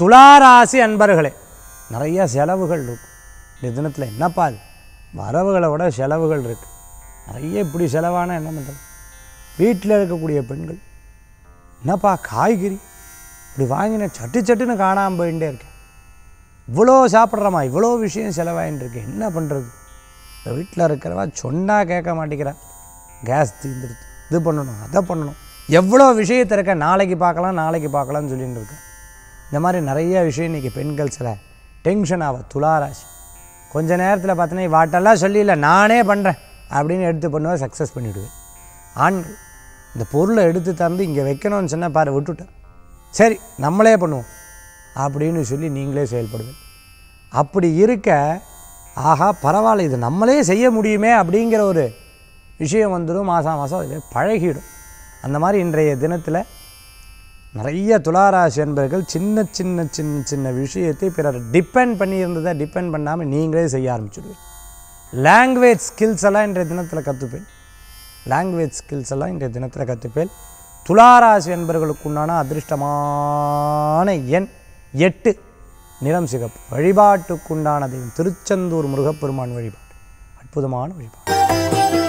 துளாராசி அன்பர்களே நிறைய செலவுகள் இருக்கும் இந்த தினத்தில் என்னப்பா இது வரவுகளை விட செலவுகள் இருக்குது நிறைய இப்படி செலவானா என்ன பண்ணுறது வீட்டில் இருக்கக்கூடிய பெண்கள் என்னப்பா காய்கறி இப்படி வாங்கின சட்டு சட்டுன்னு காணாமல் போயிட்டே இருக்கேன் இவ்வளோ சாப்பிட்றமா இவ்வளோ விஷயம் செலவாயின்னு இருக்கு என்ன பண்ணுறது இந்த வீட்டில் இருக்கிறவா சொன்னால் கேட்க மாட்டேங்கிறா கேஸ் தீர்ந்துருது இது பண்ணணும் அதை பண்ணணும் எவ்வளோ விஷயத்தை இருக்க நாளைக்கு பார்க்கலாம் நாளைக்கு பார்க்கலாம்னு சொல்லிட்டு இருக்கேன் இந்த மாதிரி நிறைய விஷயம் இன்றைக்கி பெண்கள் சில டென்ஷன் ஆவ துளாராசி கொஞ்ச நேரத்தில் பார்த்தீங்கன்னா வாட்டெல்லாம் சொல்லியில்ல நானே பண்ணுறேன் அப்படின்னு எடுத்து பண்ணுவேன் சக்ஸஸ் பண்ணிவிடுவேன் ஆண்கள் இந்த பொருளை எடுத்து தந்து இங்கே வைக்கணும்னு சொன்னால் பாரு விட்டுட்டேன் சரி நம்மளே பண்ணுவோம் அப்படின்னு சொல்லி நீங்களே செயல்படுவேன் அப்படி இருக்க ஆஹா பரவாயில்ல இது நம்மளே செய்ய முடியுமே அப்படிங்கிற ஒரு விஷயம் வந்துடும் மாதம் மாதம் அதில் பழகிடும் அந்த மாதிரி இன்றைய தினத்தில் நிறைய துளாராசி என்பர்கள் சின்ன சின்ன சின்ன சின்ன விஷயத்தை பிறர் டிபெண்ட் பண்ணி இருந்ததை டிபெண்ட் பண்ணாமல் நீங்களே செய்ய ஆரம்பிச்சுடுவீங்க லாங்குவேஜ் ஸ்கில்ஸ் எல்லாம் இன்றைய தினத்தில் கற்றுப்பேன் லாங்குவேஜ் ஸ்கில்ஸ் எல்லாம் இன்றைய தினத்தில் கற்றுப்பேன் துளாராசி என்பவர்களுக்கு உண்டான அதிர்ஷ்டமான எண் எட்டு நிறம் சிகப்பு வழிபாட்டுக்குண்டான தெய்வம் திருச்செந்தூர் முருகப்பெருமான் வழிபாடு அற்புதமான வழிபாடு